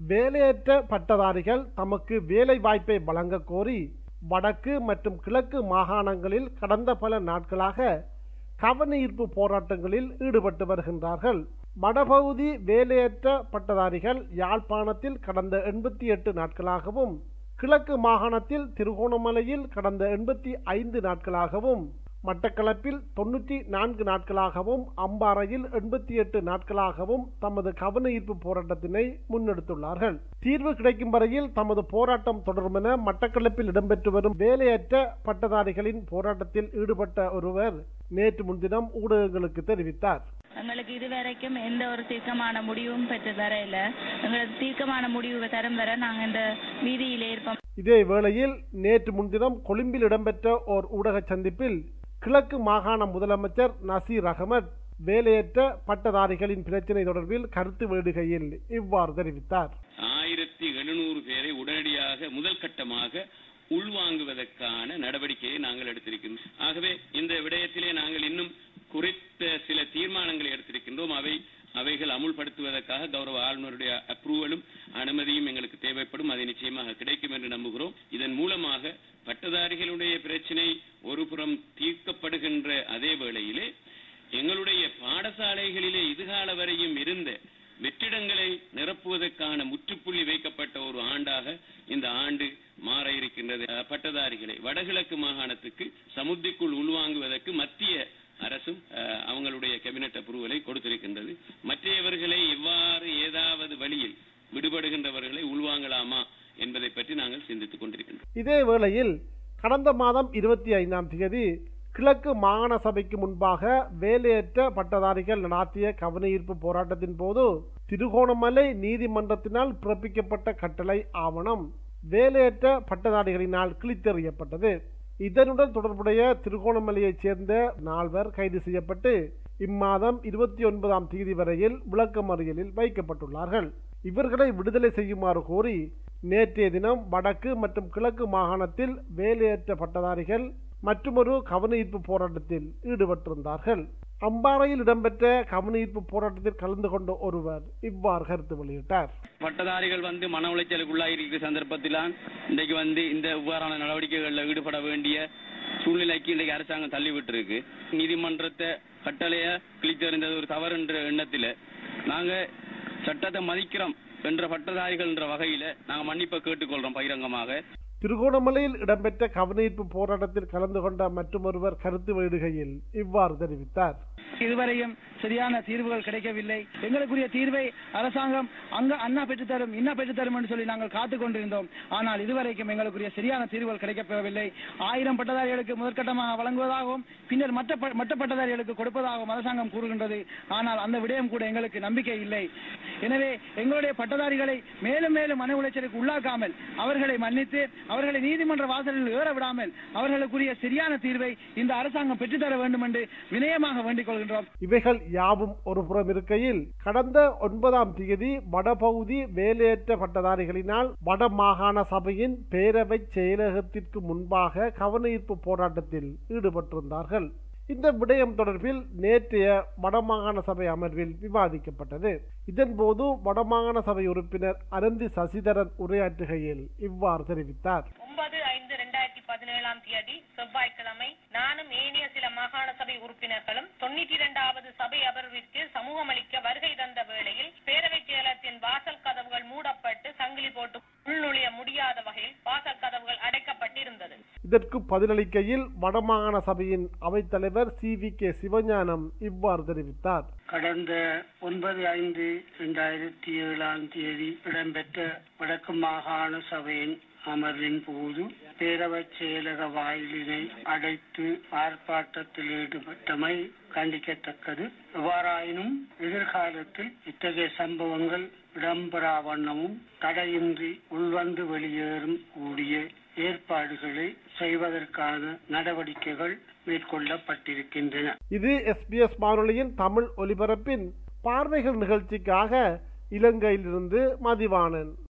வேலையற்ற பட்டதாரிகள் தமக்கு வேலை வாய்ப்பை வழங்க கோரி வடக்கு மற்றும் கிழக்கு மாகாணங்களில் கடந்த பல நாட்களாக கவனஈர்ப்பு போராட்டங்களில் ஈடுபட்டு வருகின்றார்கள் வடபகுதி வேலையற்ற பட்டதாரிகள் யாழ்ப்பாணத்தில் கடந்த எண்பத்தி எட்டு நாட்களாகவும் கிழக்கு மாகாணத்தில் திருகோணமலையில் கடந்த எண்பத்தி ஐந்து நாட்களாகவும் மட்டக்களப்பில் தொன்னூற்றி நான்கு நாட்களாகவும் அம்பாறையில் எண்பத்தி எட்டு நாட்களாகவும் தமது கவன ஈர்ப்பு போராட்டத்தினை முன்னெடுத்துள்ளார்கள் தீர்வு கிடைக்கும் வரையில் தமது போராட்டம் தொடரும் என மட்டக்களப்பில் இடம்பெற்று வரும் வேலையற்ற பட்டதாரிகளின் போராட்டத்தில் ஈடுபட்ட ஒருவர் நேற்று முன்தினம் ஊடகங்களுக்கு தெரிவித்தார் எங்களுக்கு இதுவரைக்கும் எந்த ஒரு தீர்க்கமான முடிவும் பெற்று தர இல்ல எங்களுக்கு தீர்க்கமான முடிவு தரும் வரை நாங்க இந்த வீதியிலே இருப்போம் இதே வேளையில் நேற்று முன்தினம் கொழும்பில் இடம்பெற்ற ஓர் ஊடக சந்திப்பில் கிழக்கு மாகாண முதலமைச்சர் நசீர் அகமட் வேலையற்ற பட்டதாரிகளின் பிரச்சினை தொடர்பில் கருத்து வெளியிடுகையில் இவ்வாறு தெரிவித்தார் ஆயிரத்தி எழுநூறு பேரை உடனடியாக முதல் கட்டமாக உள்வாங்குவதற்கான நடவடிக்கையை நாங்கள் எடுத்திருக்கின்றோம் ஆகவே இந்த விடயத்திலே நாங்கள் இன்னும் குறித்த சில தீர்மானங்களை எடுத்திருக்கின்றோம் அவை அவைகள் அமுல்படுத்துவதற்காக கௌரவ ஆளுநருடைய அப்ரூவலும் அனுமதியும் எங்களுக்கு தேவைப்படும் அது நிச்சயமாக கிடைக்கும் என்று நம்புகிறோம் இதன் மூலமாக பட்டதாரிகளுடைய பிரச்சினை ஒருபுறம் தீர்க்கப்படுகின்ற அதே வேளையிலே எங்களுடைய பாடசாலைகளிலே இதுகால வரையும் இருந்த வெற்றிடங்களை நிரப்புவதற்கான முற்றுப்புள்ளி வைக்கப்பட்ட ஒரு ஆண்டாக இந்த ஆண்டு மாற இருக்கின்றது அஹ், பட்டதாரிகளை வடகிழக்கு மாகாணத்துக்கு சமுத்திக்குள் உள்வாங்குவதற்கு மத்திய அரசும் அஹ், அவங்களுடைய கேபினட் அப்ரூவலை கொடுத்திருக்கின்றது மற்றையவர்களை எவ்வாறு ஏதாவது வழியில் விடுபடுகின்றவர்களை உள்வாங்கலாமா என்பதை பற்றி நாங்கள் சிந்தித்துக் கொண்டிருக்கின்றோம் இதே வேளையில் கடந்த மாதம் இருபத்தி ஐந்தாம் தேதி கிழக்கு மாகாண சபைக்கு முன்பாக வேலையற்ற பட்டதாரிகள் நடாத்திய கவனஈர்ப்பு போராட்டத்தின் போது திருகோணமலை நீதிமன்றத்தினால் பிறப்பிக்கப்பட்ட கட்டளை ஆவணம் வேலையற்ற பட்டதாரிகளினால் கிழித்தெறியப்பட்டது இதனுடன் தொடர்புடைய திருகோணமலையைச் சேர்ந்த நால்வர் கைது செய்யப்பட்டு இம்மாதம் இருபத்தி ஒன்பதாம் தேதி வரையில் விளக்கமறியலில் வைக்கப்பட்டுள்ளார்கள் இவர்களை விடுதலை செய்யுமாறு கோரி நேற்றைய தினம் வடக்கு மற்றும் கிழக்கு மாகாணத்தில் வேலையற்ற பட்டதாரிகள் மற்றொரு கவனஈர்ப்பு போராட்டத்தில் ஈடுபட்டிருந்தார்கள் அம்பாறையில் இடம்பெற்ற கவனஈர்ப்பு போராட்டத்தில் கலந்து கொண்ட ஒருவர் இவ்வாறு கருத்து வெளியிட்டார் பட்டதாரிகள் வந்து மன உளைச்சலுக்குள்ளாக இருக்கிற சந்தர்ப்பத்திலாம் இன்றைக்கு வந்து இந்த இவ்வாறான நடவடிக்கைகளில் ஈடுபட வேண்டிய சூழ்நிலைக்கு இன்றைக்கு அரசாங்கம் தள்ளிவிட்டு இருக்கு நீதிமன்றத்தை கட்டளைய கிழித்தறிந்தது ஒரு தவறு என்ற எண்ணத்தில் நாங்க சட்டத்தை மதிக்கிறோம் என்ற பட்டதாரிகள் என்ற வகையில நாங்க மன்னிப்பை கேட்டுக்கொள்றோம் பகிரங்கமாக திருகோணமலையில் இடம்பெற்ற கவனஈர்ப்பு போராட்டத்தில் கலந்து கொண்ட மற்றொருவர் கருத்து வெளியிடுகையில் இவ்வாறு தெரிவித்தார் இதுவரையும் சரியான தீர்வுகள் கிடைக்கவில்லை எங்களுக்குரிய தீர்வை அரசாங்கம் அங்க அண்ணா பெற்றுத்தரும் இன்ன பெற்றுத்தரும் என்று சொல்லி நாங்கள் காத்துக் கொண்டிருந்தோம் ஆனால் இதுவரைக்கும் எங்களுக்குரிய சரியான தீர்வுகள் கிடைக்கப்பெறவில்லை ஆயிரம் பட்டதாரிகளுக்கு முதற்கட்டமாக வழங்குவதாகவும் பின்னர் மற்ற ப- மற்ற பட்டதாரிகளுக்கு கொடுப்பதாகவும் அரசாங்கம் கூறுகின்றது ஆனால் அந்த விடயம் கூட எங்களுக்கு நம்பிக்கை இல்லை எனவே எங்களுடைய பட்டதாரிகளை மேலும் மேலும் மன உளைச்சலுக்கு உள்ளாக்காமல் அவர்களை மன்னித்து அவர்களை நீதிமன்ற வாசலில் ஏற விடாமல் அவர்களுக்குரிய சரியான தீர்வை இந்த அரசாங்கம் பெற்றுத்தர வேண்டும் என்று வினயமாக வேண்டிக் கொள்கின்றோம் இவைகள் யாவும் ஒரு புறம் இருக்கையில் கடந்த ஒன்பதாம் தேதி வடபகுதி வேலையற்ற பட்டதாரிகளினால் வட மாகாண சபையின் பேரவை செயலகத்திற்கு முன்பாக கவனஈர்ப்பு போராட்டத்தில் ஈடுபட்டிருந்தார்கள் இந்த விடயம் தொடர்பில் நேற்றைய வடமாகாண சபை அமர்வில் விவாதிக்கப்பட்டது இதன்போது வடமாகாண சபை உறுப்பினர் அனந்தி சசிதரன் உரையாற்றுகையில் இவ்வாறு தெரிவித்தார் ஒன்பது ஐந்து ரெண்டாயிரத்தி பதினேழாம் தேதி செவ்வாய்க்கிழமை நானும் ஏனைய சில மாகாண சபை உறுப்பினர்களும் தொண்ணூற்றி இரண்டாவது சபை அமர்விற்கு சமூகமளிக்க வருகை தந்த வேளையில் பேரவைச் செயலகத்தின் வாசல் கதவுகள் மூடப்பட்டு சங்கிலி போட்டு உள்நுழைய முடியாத வகையில் வாசல் கதவுகள் அடைக்கப்பட்டிருந்தது இதற்கு பதிலளிக்கையில் வடமாகாண சபையின் அவைத்தலைவர் சி வி கே சிவஞானம் இவ்வாறு தெரிவித்தார் கடந்த ஒன்பது ஐந்து இரண்டாயிரத்தி ஏழாம் தேதி இடம்பெற்ற வடக்கு மாகாண சபையின் அமர்வின் போது பேரவைச் செயலக வாயிலினை அடைத்து ஆர்ப்பாட்டத்தில் ஈடுபட்டமை கண்டிக்கத்தக்கது எவ்வாறாயினும் எதிர்காலத்தில் இத்தகைய சம்பவங்கள் இடம்பெறா வண்ணமும் தடையின்றி உள்வந்து வெளியேறும் கூடிய ஏற்பாடுகளை செய்வதற்கான நடவடிக்கைகள் மேற்கொள்ளப்பட்டிருக்கின்றன இது எஸ்பிஎஸ் வானொலியின் தமிழ் ஒலிபரப்பின் பார்வைகள் நிகழ்ச்சிக்காக இலங்கையிலிருந்து மதிவாணன்